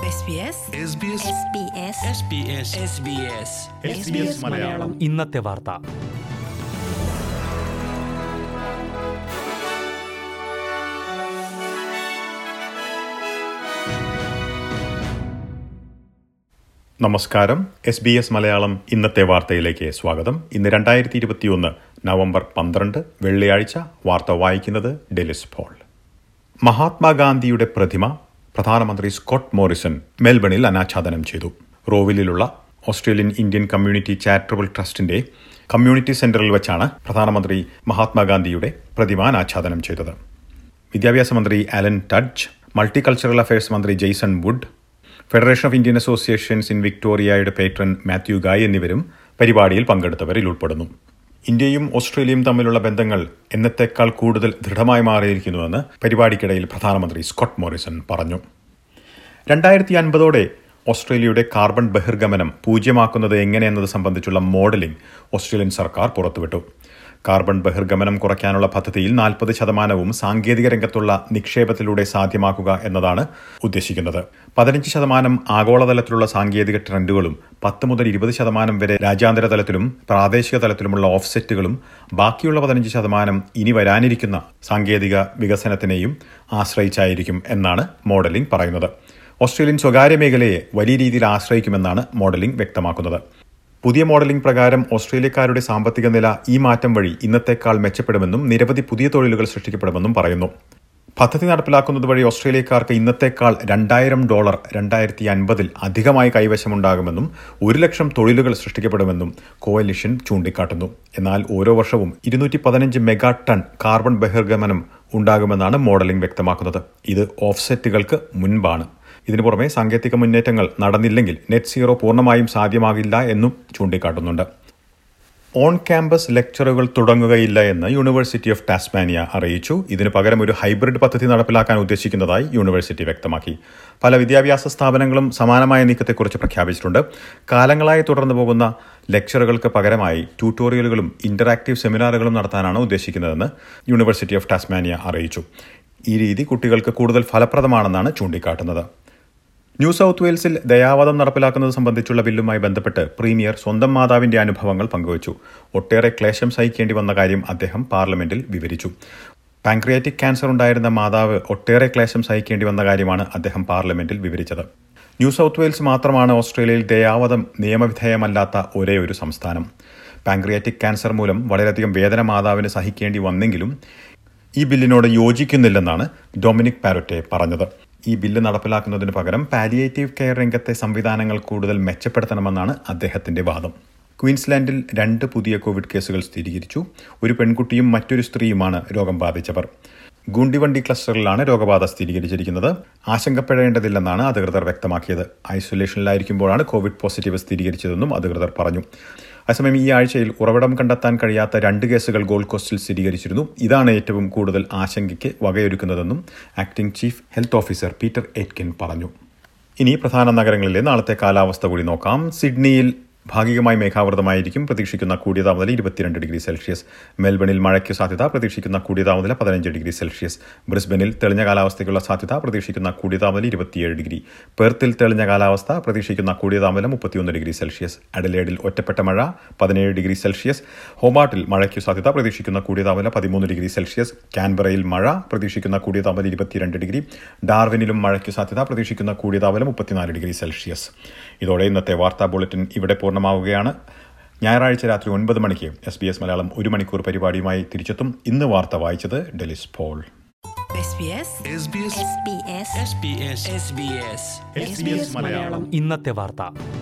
മലയാളം ഇന്നത്തെ വാർത്ത നമസ്കാരം എസ് ബി എസ് മലയാളം ഇന്നത്തെ വാർത്തയിലേക്ക് സ്വാഗതം ഇന്ന് രണ്ടായിരത്തി ഇരുപത്തിയൊന്ന് നവംബർ പന്ത്രണ്ട് വെള്ളിയാഴ്ച വാർത്ത വായിക്കുന്നത് ഡെലിസ് പോൾ മഹാത്മാഗാന്ധിയുടെ പ്രതിമ പ്രധാനമന്ത്രി സ്കോട്ട് മോറിസൺ മെൽബണിൽ അനാച്ഛാദനം ചെയ്തു റോവിലുള്ള ഓസ്ട്രേലിയൻ ഇന്ത്യൻ കമ്മ്യൂണിറ്റി ചാരിറ്റബിൾ ട്രസ്റ്റിന്റെ കമ്മ്യൂണിറ്റി സെന്ററിൽ വെച്ചാണ് പ്രധാനമന്ത്രി മഹാത്മാഗാന്ധിയുടെ പ്രതിമ അനാച്ഛാദനം ചെയ്തത് വിദ്യാഭ്യാസ മന്ത്രി അലൻ ടഡ്ജ് മൾട്ടികൾച്ചറൽ അഫയേഴ്സ് മന്ത്രി Jason Wood federation of Indian associations in വിക്ടോറിയയുടെ പേട്രൺ മാത്യു ഗായ് എന്നിവരും പരിപാടിയിൽ പങ്കെടുത്തവരിൽ ഉൾപ്പെടുന്നു ഇന്ത്യയും ഓസ്ട്രേലിയയും തമ്മിലുള്ള ബന്ധങ്ങൾ എന്നത്തേക്കാൾ കൂടുതൽ ദൃഢമായി മാറിയിരിക്കുന്നുവെന്ന് പരിപാടിക്കിടയിൽ പ്രധാനമന്ത്രി സ്കോട്ട് മോറിസൺ പറഞ്ഞു രണ്ടായിരത്തി അൻപതോടെ ഓസ്ട്രേലിയയുടെ കാർബൺ ബഹിർഗമനം പൂജ്യമാക്കുന്നത് എങ്ങനെയെന്നത് സംബന്ധിച്ചുള്ള മോഡലിംഗ് ഓസ്ട്രേലിയൻ സർക്കാർ പുറത്തുവിട്ടു കാർബൺ ബഹിർഗമനം കുറയ്ക്കാനുള്ള പദ്ധതിയിൽ നാൽപ്പത് ശതമാനവും സാങ്കേതിക രംഗത്തുള്ള നിക്ഷേപത്തിലൂടെ സാധ്യമാക്കുക എന്നതാണ് ഉദ്ദേശിക്കുന്നത് പതിനഞ്ച് ശതമാനം ആഗോളതലത്തിലുള്ള സാങ്കേതിക ട്രെൻഡുകളും പത്ത് മുതൽ ഇരുപത് ശതമാനം വരെ രാജ്യാന്തര തലത്തിലും പ്രാദേശിക തലത്തിലുമുള്ള ഓഫ്സെറ്റുകളും ബാക്കിയുള്ള പതിനഞ്ച് ശതമാനം ഇനി വരാനിരിക്കുന്ന സാങ്കേതിക വികസനത്തിനെയും ആശ്രയിച്ചായിരിക്കും എന്നാണ് മോഡലിംഗ് പറയുന്നത് ഓസ്ട്രേലിയൻ സ്വകാര്യ മേഖലയെ വലിയ രീതിയിൽ ആശ്രയിക്കുമെന്നാണ് മോഡലിംഗ് വ്യക്തമാക്കുന്നത് പുതിയ മോഡലിംഗ് പ്രകാരം ഓസ്ട്രേലിയക്കാരുടെ സാമ്പത്തിക നില ഈ മാറ്റം വഴി ഇന്നത്തേക്കാൾ മെച്ചപ്പെടുമെന്നും നിരവധി പുതിയ തൊഴിലുകൾ സൃഷ്ടിക്കപ്പെടുമെന്നും പറയുന്നു പദ്ധതി നടപ്പിലാക്കുന്നത് വഴി ഓസ്ട്രേലിയക്കാർക്ക് ഇന്നത്തേക്കാൾ രണ്ടായിരം ഡോളർ രണ്ടായിരത്തി അൻപതിൽ അധികമായി കൈവശമുണ്ടാകുമെന്നും ഒരു ലക്ഷം തൊഴിലുകൾ സൃഷ്ടിക്കപ്പെടുമെന്നും കോalition ചൂണ്ടിക്കാട്ടുന്നു എന്നാൽ ഓരോ വർഷവും ഇരുന്നൂറ്റി പതിനഞ്ച് മെഗാ ടൺ കാർബൺ ബഹിർഗമനം ഉണ്ടാകുമെന്നാണ് മോഡലിംഗ് വ്യക്തമാക്കുന്നത് ഇത് ഓഫ്സെറ്റുകൾക്ക് മുൻപാണ് ഇതിനു പുറമെ സാങ്കേതിക മുന്നേറ്റങ്ങൾ നടന്നില്ലെങ്കിൽ നെറ്റ് സീറോ പൂർണ്ണമായും സാധ്യമാകില്ല എന്നും ചൂണ്ടിക്കാട്ടുന്നുണ്ട് ഓൺ ക്യാമ്പസ് ലെക്ചറുകൾ തുടങ്ങുകയില്ല എന്ന് യൂണിവേഴ്സിറ്റി ഓഫ് ടാസ്മാനിയ അറിയിച്ചു ഇതിനു പകരം ഒരു ഹൈബ്രിഡ് പദ്ധതി നടപ്പിലാക്കാൻ ഉദ്ദേശിക്കുന്നതായി യൂണിവേഴ്സിറ്റി വ്യക്തമാക്കി പല വിദ്യാഭ്യാസ സ്ഥാപനങ്ങളും സമാനമായ നീക്കത്തെക്കുറിച്ച് പ്രഖ്യാപിച്ചിട്ടുണ്ട് കാലങ്ങളായി തുടർന്നു പോകുന്ന ലെക്ചറുകൾക്ക് പകരമായി ട്യൂട്ടോറിയലുകളും ഇന്ററാക്റ്റീവ് സെമിനാറുകളും നടത്താനാണ് ഉദ്ദേശിക്കുന്നതെന്ന് യൂണിവേഴ്സിറ്റി ഓഫ് ടാസ്മാനിയ അറിയിച്ചു ഈ രീതി കുട്ടികൾക്ക് കൂടുതൽ ഫലപ്രദമാണെന്നാണ് ചൂണ്ടിക്കാട്ടുന്നത് ന്യൂ സൗത്ത് വെയിൽസിൽ ദയാവധം നടപ്പിലാക്കുന്നത് സംബന്ധിച്ചുള്ള ബില്ലുമായി ബന്ധപ്പെട്ട് പ്രീമിയർ സ്വന്തം മാതാവിന്റെ അനുഭവങ്ങൾ പങ്കുവച്ചു ഒട്ടേറെ ക്ലേശം സഹിക്കേണ്ടി വന്ന കാര്യം അദ്ദേഹം പാർലമെന്റിൽ വിവരിച്ചു പാൻക്രിയാറ്റിക് ക്യാൻസർ ഉണ്ടായിരുന്ന മാതാവ് ഒട്ടേറെ ക്ലേശം സഹിക്കേണ്ടി വന്ന കാര്യമാണ് അദ്ദേഹം പാർലമെന്റിൽ വിവരിച്ചത് ന്യൂ സൗത്ത് വെയിൽസ് മാത്രമാണ് ഓസ്ട്രേലിയയിൽ ദയാവധം നിയമവിധേയമല്ലാത്ത ഒരേ ഒരു സംസ്ഥാനം പാൻക്രിയാറ്റിക് ക്യാൻസർ മൂലം വളരെയധികം വേദന മാതാവിന് സഹിക്കേണ്ടി വന്നെങ്കിലും ഈ ബില്ലിനോട് യോജിക്കുന്നില്ലെന്നാണ് ഡൊമിനിക് പാരൊറ്റെ പറഞ്ഞത് ഈ ബില്ല് നടപ്പിലാക്കുന്നതിന് പകരം പാലിയേറ്റീവ് കെയർ രംഗത്തെ സംവിധാനങ്ങൾ കൂടുതൽ മെച്ചപ്പെടുത്തണമെന്നാണ് അദ്ദേഹത്തിന്റെ വാദം ക്വീൻസ്ലാൻഡിൽ രണ്ട് പുതിയ കോവിഡ് കേസുകൾ സ്ഥിരീകരിച്ചു ഒരു പെൺകുട്ടിയും മറ്റൊരു സ്ത്രീയുമാണ് രോഗം ബാധിച്ചവർ ഗുണ്ടിവണ്ടി ക്ലസ്റ്ററിലാണ് രോഗബാധ സ്ഥിരീകരിച്ചിരിക്കുന്നത് ആശങ്കപ്പെടേണ്ടതില്ലെന്നാണ് അധികൃതർ വ്യക്തമാക്കിയത് ഐസൊലേഷനിലായിരിക്കുമ്പോഴാണ് കോവിഡ് പോസിറ്റീവ് സ്ഥിരീകരിച്ചതെന്നും അധികൃതർ പറഞ്ഞു അതേസമയം ഈ ആഴ്ചയിൽ ഉറവിടം കണ്ടെത്താൻ കഴിയാത്ത രണ്ട് കേസുകൾ ഗോൾഡ് കോസ്റ്റിൽ സ്ഥിരീകരിച്ചിരുന്നു ഇതാണ് ഏറ്റവും കൂടുതൽ ആശങ്കയ്ക്ക് വകയൊരുക്കുന്നതെന്നും acting chief health officer Peter Etkin പറഞ്ഞു ഇനി പ്രധാന നഗരങ്ങളിലെ നാളത്തെ കാലാവസ്ഥ കൂടി നോക്കാം സിഡ്നിയിൽ ഭാഗികമായി മേഘാവൃതമായിരിക്കും പ്രതീക്ഷിക്കുന്ന കൂടിയ താപനില ഇരുപത്തിരണ്ട് ഡിഗ്രി സെൽഷ്യസ് മെൽബണിൽ മഴയ്ക്ക് സാധ്യത പ്രതീക്ഷിക്കുന്ന കൂടിയ താപനില പതിനഞ്ച് ഡിഗ്രി സെൽഷ്യസ് ബ്രിസ്ബനിൽ തെളിഞ്ഞ കാലാവസ്ഥയ്ക്കുള്ള സാധ്യത പ്രതീക്ഷിക്കുന്ന കൂടിയ താപനില ഇരുപത്തിയേഴ് ഡിഗ്രി പെർത്തിൽ തെളിഞ്ഞ കാലാവസ്ഥ പ്രതീക്ഷിക്കുന്ന കൂടിയ താപനില മുപ്പത്തിയൊന്ന് ഡിഗ്രി സെൽഷ്യസ് അഡലേഡിൽ ഒറ്റപ്പെട്ട മഴ പതിനേഴ് ഡിഗ്രി സെൽഷ്യസ് ഹോമാട്ടിൽ മഴയ്ക്ക് സാധ്യത പ്രതീക്ഷിക്കുന്ന കൂടിയ താപനില പതിമൂന്ന് ഡിഗ്രി സെൽഷ്യസ് കാൻബറയിൽ മഴ പ്രതീക്ഷിക്കുന്ന കൂടിയ താപനില ഇരുപത്തിരണ്ട് ഡിഗ്രി ഡാർവിനിലും മഴയ്ക്ക് സാധ്യത പ്രതീക്ഷിക്കുന്ന കൂടിയ താപനില മുപ്പത്തിനാല് ഡിഗ്രി സെൽഷ്യസ് ഇതോടെ ഇന്നത്തെ വാർത്താ ബുള്ളറ്റിൻ ഇവിടെ പൂർണ്ണമാവുകയാണ് ഞായറാഴ്ച രാത്രി ഒൻപത് മണിക്ക് എസ് ബി എസ് മലയാളം ഒരു മണിക്കൂർ പരിപാടിയുമായി തിരിച്ചെത്തും ഇന്ന് വാർത്ത വായിച്ചത് ഡെലിസ് പോൾ ഇന്നത്തെ വാർത്ത